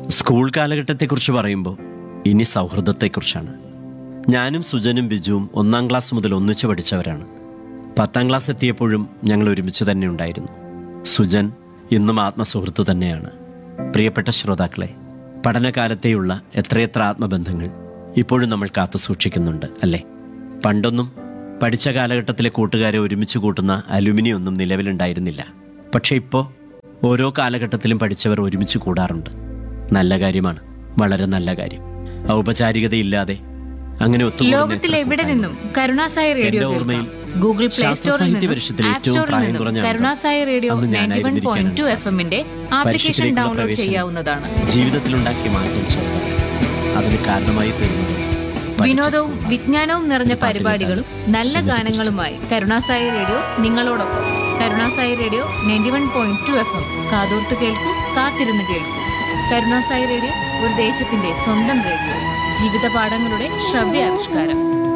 School കാലഘട്ടത്തെക്കുറിച്ച് പറയുമ്പോൾ ഇനി സൗഹൃദത്തെക്കുറിച്ചാണ് ഞാനും സുജനും ബിജുവും ഒന്നാം ക്ലാസ് മുതൽ ഒന്നിച്ചു പഠിച്ചവരാണ് പത്താം ക്ലാസ് എത്തിയപ്പോഴും ഞങ്ങൾ ഒരുമിച്ച് തന്നെ ഉണ്ടായിരുന്നു സുജൻ ഇന്നും ആത്മസുഹൃത്ത് തന്നെയാണ് പ്രിയപ്പെട്ട ശ്രോതാക്കളെ പഠനകാലത്തെയുള്ള എത്രയെത്ര ആത്മബന്ധങ്ങൾ ഇപ്പോഴും നമ്മൾ കാത്തു സൂക്ഷിക്കുന്നുണ്ട് അല്ലേ പണ്ടൊന്നും പഠിച്ച കാലഘട്ടത്തിലെ കൂട്ടുകാരെ ഒരുമിച്ച് കൂട്ടുന്ന അലുമിനി ഒന്നും നിലവിലുണ്ടായിരുന്നില്ല പക്ഷേ ഇപ്പോൾ ഓരോ കാലഘട്ടത്തിലും പഠിച്ചവർ ഒരുമിച്ച് കൂടാറുണ്ട് നല്ല കാര്യമാണ് വളരെ നല്ല കാര്യം ഔപചാരികതയില്ലാതെ അങ്ങനെ ഒത്തുകൂടുന്ന ലോകത്തിൽ എത്ര എവിടെ കൂട്ടായ്മ. നിന്നും കരുണാസായി റേഡിയോ എന്റെ കേൾക്കാം ഓർമ്മയിൽ ഗൂഗിൾ പ്ലേ ശാസ്ത്ര സ്റ്റോറിൽ സാഹിത്യ നിന്നും പരിഷത്തിലെ ആപ്പ് ഏറ്റവും സ്റ്റോറിൽ പ്രായം നിന്നും കുറഞ്ഞ കരുണാസായി റേഡിയോ അന്ന് നയൻറ്റി വൺ ഞാനായിരുന്നിരിക്കാനാണ് പോയിന്റ് ടു സാർ. എഫ് എമ്മിന്റെ ആപ്ലിക്കേഷൻ പരിഷത്തിലേക്കുള്ള ഡൗൺലോഡ് പ്രവേശനം ചെയ്യാവുന്നതാണ് ജീവിതത്തിലുണ്ടാക്കിയ മാറ്റം ചെറുതാണ് അതിന് കാരണമായി തീർന്നത് പഠിച്ച വിനോദവും സ്കൂളാണ്. വിജ്ഞാനവും നിറഞ്ഞ ഒരു പാട്ട് പരിപാടികളും കേട്ടാൽ നല്ല എന്നത്തെ ഗാനങ്ങളുമായി കരുണാസായി റേഡിയോ നിങ്ങളോടൊപ്പം Karunasai radio ninety one point two F M കാതോർത്ത് കേൾക്കൂ കാത്തിരുന്ന് കേൾക്കൂ കരുണാസായി റേഡിയോ ഒരു ദേശത്തിന്റെ സ്വന്തം റേഡിയോ ജീവിത പാഠങ്ങളുടെ ശ്രവ്യ ആവിഷ്കാരം